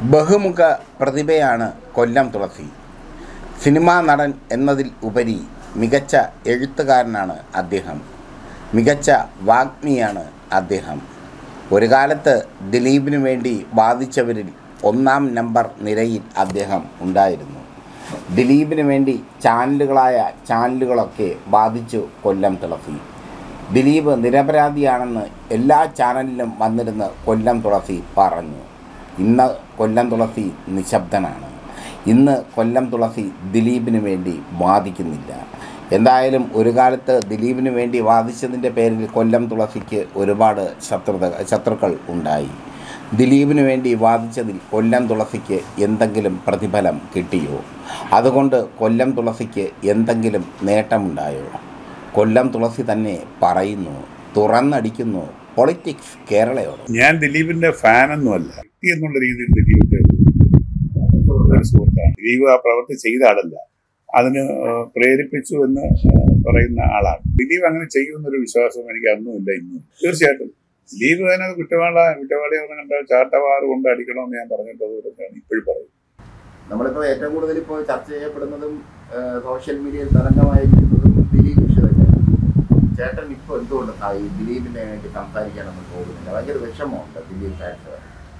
ബഹുമുഖ പ്രതിഭയാണ് കൊല്ലം തുളസി സിനിമാ നടൻ എന്നതിൽ ഉപരി മികച്ച എഴുത്തുകാരനാണ് അദ്ദേഹം മികച്ച വാഗ്മിയാണ് അദ്ദേഹം ഒരു കാലത്ത് ദിലീപിനു വേണ്ടി വാദിച്ചവരിൽ ഒന്നാം നമ്പർ നിരയിൽ അദ്ദേഹം ഉണ്ടായിരുന്നു ദിലീപിന് വേണ്ടി ചാനലുകളായ ചാനലുകളൊക്കെ വാദിച്ചു കൊല്ലം തുളസി ദിലീപ് നിരപരാധിയാണെന്ന് എല്ലാ ചാനലിലും വന്നിരുന്ന് കൊല്ലം തുളസി പറഞ്ഞു ഇന്ന് കൊല്ലം തുളസി നിശബ്ദനാണ് ഇന്ന് കൊല്ലം തുളസി ദിലീപിന് വേണ്ടി വാദിക്കുന്നില്ല എന്തായാലും ഒരു കാലത്ത് ദിലീപിന് വേണ്ടി വാദിച്ചതിൻ്റെ പേരിൽ കൊല്ലം തുളസിക്ക് ഒരുപാട് ശത്രുത ശത്രുക്കൾ ഉണ്ടായി ദിലീപിന് വേണ്ടി വാദിച്ചതിൽ കൊല്ലം തുളസിക്ക് എന്തെങ്കിലും പ്രതിഫലം കിട്ടിയോ അതുകൊണ്ട് കൊല്ലം തുളസിക്ക് എന്തെങ്കിലും നേട്ടമുണ്ടായോ കൊല്ലം തുളസി തന്നെ പറയുന്നു തുറന്നടിക്കുന്നു പൊളിറ്റിക്സ് കേരളയോട് ഞാൻ ദിലീപിന്റെ ഫാനൊന്നുമല്ല വ്യക്തി എന്നുള്ള രീതിയിൽ ദിലീപിന്റെ ഒരു സുഹൃത്താണ് ദിലീപ് ആ പ്രവൃത്തി ചെയ്ത ആളല്ല അതിന് ഏഹ്, പ്രേരിപ്പിച്ചു എന്ന് ഏഹ്, പറയുന്ന ആളാണ് ദിലീപ് അങ്ങനെ ചെയ്യുമെന്നൊരു വിശ്വാസം എനിക്ക് അന്നുമില്ല ഇന്നും തീർച്ചയായിട്ടും ദിലീപ് അതിനകത്ത് കുറ്റവാള കുറ്റവാളിയാണെന്ന് കണ്ട ചാട്ടവാറ് കൊണ്ട് അടിക്കണമെന്ന് ഞാൻ പറഞ്ഞിട്ടത് ഇതൊക്കെയാണ് ഇപ്പോഴും പറയും നമ്മളിപ്പോൾ ഏറ്റവും കൂടുതൽ ഇപ്പോൾ ചർച്ച ചെയ്യപ്പെടുന്നതും ഏഹ്, സോഷ്യൽ മീഡിയയിൽ തരംഗമായിരിക്കുന്നതും ദിലീപ് വിഷയമല്ലേ ചേട്ടൻ ഇപ്പോൾ എന്തുകൊണ്ട് ആ ഈ ദിലീപിനെ വേണ്ടി സംസാരിക്കാനൊന്നും പോകുന്നില്ല ഭയങ്കര വിഷമമുണ്ട് ദിലീപ് ഫാൻസ്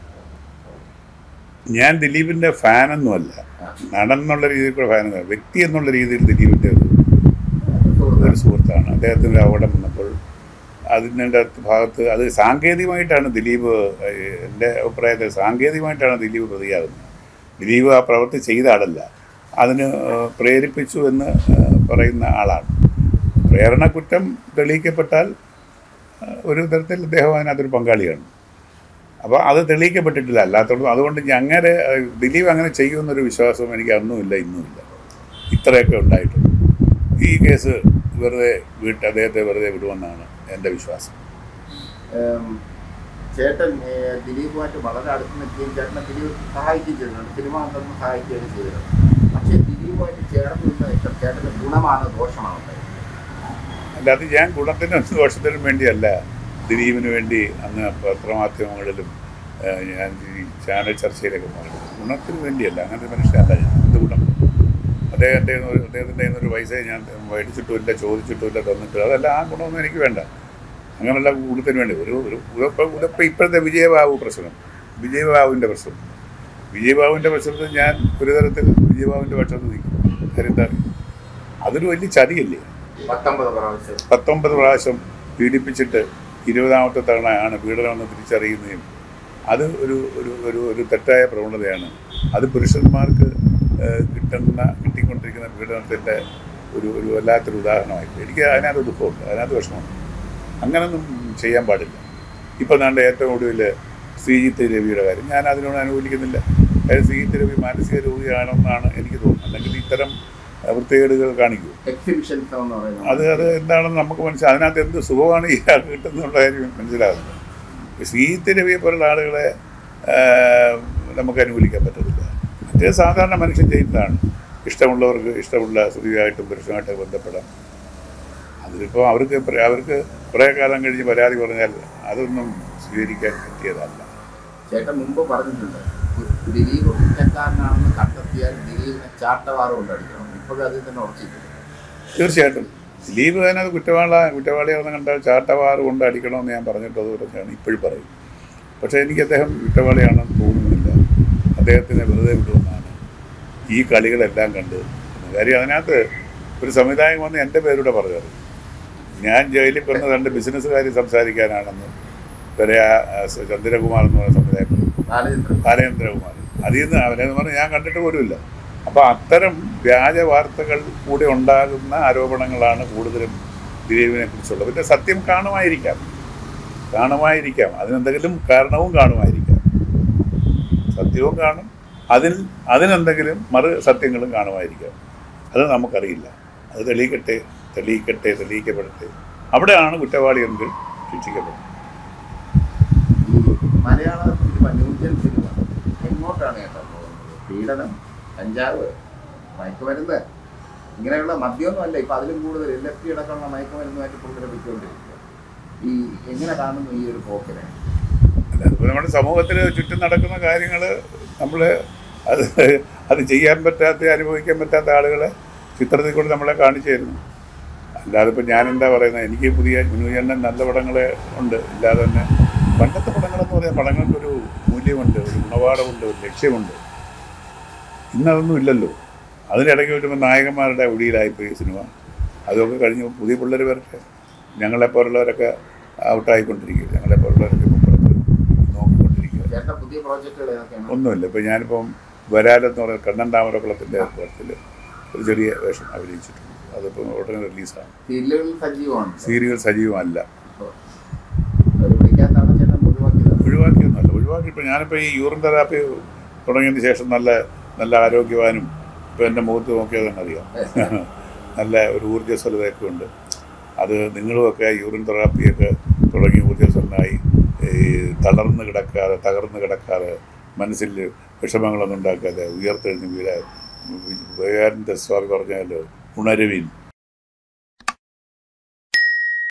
ഞാൻ ദിലീപിന്റെ ഫാനൊന്നുമല്ല നടൻ എന്നുള്ള രീതിയിൽ കൂടെ ഫാനല്ല വ്യക്തി എന്നുള്ള രീതിയിൽ ദിലീപിന്റെ ഒരു ഒരു സുഹൃത്താണ് അദ്ദേഹത്തിൻ്റെ അപകടം വന്നപ്പോൾ അതിൻ്റെ ഭാഗത്ത് അത് സാങ്കേതികമായിട്ടാണ് ദിലീപ് ഏഹ്, എൻ്റെ അഭിപ്രായത്തിൽ സാങ്കേതികമായിട്ടാണ് ദിലീപ് പ്രതിയാകുന്നത് ദിലീപ് ആ പ്രവൃത്തി ചെയ്ത ആളല്ല അതിന് ഏഹ്, പ്രേരിപ്പിച്ചു എന്ന് ഏഹ്, പറയുന്ന ആളാണ് പ്രേരണ കുറ്റം തെളിയിക്കപ്പെട്ടാൽ ഏഹ്, ഒരു തരത്തിൽ അദ്ദേഹം അതിനകത്തൊരു പങ്കാളിയാണ് അപ്പോൾ അത് തെളിയിക്കപ്പെട്ടിട്ടില്ല അല്ലാത്തതുകൊണ്ട് അതുകൊണ്ട് ഞങ്ങനെ ഏഹ്, ദിലീപ് അങ്ങനെ ചെയ്യുമെന്നൊരു വിശ്വാസം എനിക്ക് അന്നുമില്ല ഇന്നുമില്ല ഇത്രയൊക്കെ ഉണ്ടായിട്ടുണ്ട് ഈ കേസ് വെറുതെ വീട്ട് അദ്ദേഹത്തെ വെറുതെ വിടുമെന്നാണ് എൻ്റെ വിശ്വാസം ഏം, ചേട്ടൻ ഏ, ദിലീപുമായിട്ട് വളരെ അടുത്ത് നിൽക്കുകയും ചേട്ടനെ ദിലീപ് സഹായിക്കുകയും ചെയ്തിട്ടുണ്ട് സിനിമ അന്തരം സഹായിക്കുകയും ചെയ്തിട്ടുണ്ട് പക്ഷേ ദിലീപുമായിട്ട് ചേർന്ന് നിന്ന് ഇത്ര ചേട്ടന് ഗുണമാണ് ദോഷമാണ് ഉണ്ടായത് അല്ലാതെ ഞാൻ ഗുണത്തിനും ദോഷത്തിനും വേണ്ടിയല്ല ദിലീപിന് വേണ്ടി അന്ന് പത്രമാധ്യമങ്ങളിലും ഏഹ്, ഞാൻ ഈ ചാനൽ ചർച്ചയിലൊക്കെ പറഞ്ഞത് ഗുണത്തിന് വേണ്ടിയല്ല അങ്ങനത്തെ മനുഷ്യനല്ല ഞാൻ എന്ത് ഗുണം അദ്ദേഹത്തിൻ്റെ കയ്യിൽ നിന്ന് ഒരു- അദ്ദേഹത്തിൻ്റെ കയ്യിൽ നിന്ന് ഒരു പൈസ ഞാൻ മേടിച്ചിട്ടുമില്ല ചോദിച്ചിട്ടുമില്ല തന്നിട്ടില്ല അതല്ല ആ ഗുണമൊന്നും എനിക്ക് വേണ്ട അങ്ങനെയുള്ള ഗുണത്തിന് വേണ്ടി ഒരു ഒരു ഇപ്പം ഇപ്പം ഇപ്പോഴത്തെ വിജയബാബു പ്രശ്നം വിജയബാബുവിൻ്റെ പ്രശ്നം വിജയബാബുവിൻ്റെ പ്രശ്നത്തിൽ ഞാൻ ഒരു തരത്തിൽ വിജയബാബുവിൻ്റെ പക്ഷത്ത് നിൽക്കും കാര്യം എന്താ അതൊരു വലിയ ചതിയല്ലേ പത്തൊമ്പത് പ്രാവശ്യം പത്തൊമ്പത് പ്രാവശ്യം പീഡിപ്പിച്ചിട്ട് ഇരുപതാമത്തെ തവണയാണ് പീഡനമെന്ന് തിരിച്ചറിയുന്നതും അത് ഒരു ഒരു ഒരു ഒരു തെറ്റായ പ്രവണതയാണ് അത് പുരുഷന്മാർക്ക് ഏഹ്, കിട്ടുന്ന കിട്ടിക്കൊണ്ടിരിക്കുന്ന പീഡനത്തിൻ്റെ ഒരു ഒരു വല്ലാത്തൊരു ഉദാഹരണമായി എനിക്ക് അതിനകത്ത് ദുഃഖമുണ്ട് അതിനകത്ത് വിഷമമുണ്ട് അങ്ങനൊന്നും ചെയ്യാൻ പാടില്ല ഇപ്പം നാണ്ട് ഏറ്റവും ഒടുവിൽ ശ്രീജിത്ത് രവിയുടെ കാര്യം ഞാൻ അതിനോട് അനുകൂലിക്കുന്നില്ല കാര്യം ശ്രീജിത്ത് രവി മാനസിക രോഗിയാണെന്നാണ് എനിക്ക് തോന്നുന്നത് അല്ലെങ്കിൽ ഇത്തരം ഏഹ്, വൃത്തികേടുകൾ കാണിക്കൂ എക്സിബിഷൻസ് എന്ന് പറയുന്നത് അത് അത് എന്താണെന്ന് നമുക്ക് മനസ്സിലാവും അതിനകത്ത് എന്ത് സുഖമാണ് ഇയാൾ കിട്ടുന്നുള്ള കാര്യം മനസ്സിലാകുന്നത് ശ്രീജിത്ത് രവിയെ പോലുള്ള ആളുകളെ ആ, നമുക്ക് അനുകൂലിക്കാൻ പറ്റത്തില്ല മറ്റേ സാധാരണ മനുഷ്യൻ ചെയ്യുന്നതാണ് ഇഷ്ടമുള്ളവർക്ക് ഇഷ്ടമുള്ള സ്ത്രീയായിട്ടും പുരുഷനായിട്ടും ബന്ധപ്പെടാം അതിലിപ്പോൾ അവർക്ക് പ്ര- അവർക്ക് കുറേ കാലം കഴിഞ്ഞ് പരാതി പറഞ്ഞാൽ അതൊന്നും സ്വീകരിക്കാൻ പറ്റിയതല്ല ചേട്ടൻ മുമ്പ് പറഞ്ഞിട്ടുണ്ട് ദിലീപ് കുറ്റക്കാരനാണെന്ന് കണ്ടെത്തിയാൽ ദിലീപിനെ ചാട്ടവാറ് കൊണ്ടടിക്കണം ഇപ്പോഴും അതിൽ തന്നെ ഉറച്ചിട്ടുണ്ട് തീർച്ചയായിട്ടും ദിലീപ് അതിനകത്ത് കുറ്റവാള കുറ്റവാളിയാണെന്ന് കണ്ടാൽ ചാട്ടവാറ് കൊണ്ട് അടിക്കണമെന്ന് ഞാൻ പറഞ്ഞിട്ട് അതുപോലെയാണ് ഇപ്പോഴും പറയും പക്ഷേ എനിക്ക് അദ്ദേഹം കുറ്റവാളിയാണെന്ന് തോന്നുന്നില്ല അദ്ദേഹത്തിനെ വെറുതെ വിടുമെന്നാണ് ഈ കളികളെല്ലാം കണ്ട് കാര്യം അതിനകത്ത് ഒരു സംവിധായകൻ വന്ന് എൻ്റെ പേരൂടെ പറഞ്ഞത് ഞാൻ ജയിലിൽ വന്ന് രണ്ട് ബിസിനസ്സുകാർ സംസാരിക്കാനാണെന്ന് വരെ ആ ആ, ചന്ദ്രകുമാർ എന്ന് പറയുന്ന സംവിധായകൻ ബാലചന്ദ്രൻ ബാലചന്ദ്രകുമാർ അതിൽ നിന്ന് അവനെന്ന് പറഞ്ഞാൽ ഞാൻ കണ്ടിട്ട് പോലുമില്ല അപ്പോൾ അത്തരം വ്യാജ വാർത്തകൾ കൂടെ ഉണ്ടാകുന്ന ആരോപണങ്ങളാണ് കൂടുതലും ദിലീപിനെ കുറിച്ചുള്ളത് പിന്നെ സത്യം കാണുമായിരിക്കാം കാണുമായിരിക്കാം അതിനെന്തെങ്കിലും കാരണവും കാണുമായിരിക്കാം സത്യവും കാണും അതിൽ അതിനെന്തെങ്കിലും മറു സത്യങ്ങളും കാണുമായിരിക്കാം അത് നമുക്കറിയില്ല അത് തെളിയിക്കട്ടെ തെളിയിക്കട്ടെ തെളിയിക്കപ്പെടട്ടെ അവിടെയാണ് കുറ്റവാളി എന്ന് ശിക്ഷിക്കപ്പെടുന്നത് ഈ മലയാള സിനിമ ന്യൂജൻ സിനിമ എങ്ങോട്ടാണ് ചേട്ടാ പോകുന്നത് പീഡനം കഞ്ചാവ് മയക്കുമരുന്ന് ഇങ്ങനെയുള്ള മദ്യമൊന്നുമല്ല ഇപ്പം അതിലും കൂടുതൽ എൽ എഫ് ടി അടക്കമുള്ള മയക്കുമരുന്നുമായിട്ട് പുള്ളിനെ വിറ്റുകൊണ്ടിരിക്കുക ഈ എങ്ങനെ കാണുന്നു ഈ ഒരു പോക്കിനെ അതിപ്പോൾ നമ്മുടെ സമൂഹത്തിൽ ചുറ്റും നടക്കുന്ന കാര്യങ്ങൾ നമ്മൾ അത് അത് ചെയ്യാൻ പറ്റാത്ത അനുഭവിക്കാൻ പറ്റാത്ത ആളുകളെ ചിത്രത്തിൽ കൊണ്ട് നമ്മളെ കാണിച്ചു തരുന്നു അല്ലാതെ ഇപ്പം ഞാൻ എന്താ പറയുന്നത് എനിക്ക് പുതിയ ന്യൂജന്മൻ നല്ല പടങ്ങൾ ഉണ്ട് ഇല്ലാതെ തന്നെ പണ്ടത്തെ പടങ്ങളെന്ന് പറയാൻ പടങ്ങൾക്കൊരു മൂല്യമുണ്ട് ഒരു ഗുണപാഠമുണ്ട് ഒരു ലക്ഷ്യമുണ്ട് ഇന്നതൊന്നും ഇല്ലല്ലോ അതിനിടയ്ക്ക് വരുമ്പോൾ നായകന്മാരുടെ ഒടിയിലായിപ്പോയി ഈ സിനിമ അതൊക്കെ കഴിഞ്ഞ് പുതിയ പിള്ളേർ വരട്ടെ ഞങ്ങളെപ്പോലുള്ളവരൊക്കെ ഔട്ടായിക്കൊണ്ടിരിക്കുക ഞങ്ങളെപ്പോലുള്ളവരൊക്കെ ഇപ്പോൾ പുറത്ത് നോക്കിക്കൊണ്ടിരിക്കുക ചേട്ടൻ്റെ പുതിയ പ്രോജക്റ്റുകൾ ഏതൊക്കെയാണ് ഒന്നുമില്ല ഇപ്പം ഞാനിപ്പം വരാലെന്ന് പറയുന്ന കണ്ണൻ താമരക്കുളത്തിൻ്റെ പടത്തിൽ ഒരു ചെറിയ വേഷം അഭിനയിച്ചിട്ടുണ്ട് അതിപ്പോൾ ഉടനെ റിലീസാണ് സീരിയലുകളിൽ സജീവമാണ് സീരിയൽ സജീവമല്ല അപ്പോൾ അവർ വിളിക്കാത്തതാണ് ചേട്ടൻ ഒഴിവാക്കിയത് ഒഴിവാക്കിയൊന്നുമല്ല ഒഴിവാക്കി ഇപ്പോൾ ഞാനിപ്പോൾ ഈ യൂറിൻ തെറാപ്പി തുടങ്ങിയതിന് ശേഷം നല്ല നല്ല ആരോഗ്യവാനും ഇപ്പോൾ എൻ്റെ മുഖത്ത് നോക്കിയാൽ തന്നെ അറിയാം നല്ല ഒരു ഊർജ്ജസ്വലതയൊക്കെ ഉണ്ട് അത് നിങ്ങളുമൊക്കെ യൂറിൻ തെറാപ്പിയൊക്കെ തുടങ്ങി ഊർജ്ജസ്വലനായി ഈ തളർന്ന് കിടക്കാതെ തകർന്ന് കിടക്കാതെ മനസ്സിൽ വിഷമങ്ങളൊന്നും ഉണ്ടാക്കാതെ ഉയർത്തെഴുന്ന് വീഴ വിവേകാനന്ദ സ്വാമി പറഞ്ഞാൽ ഉണരുവിൻ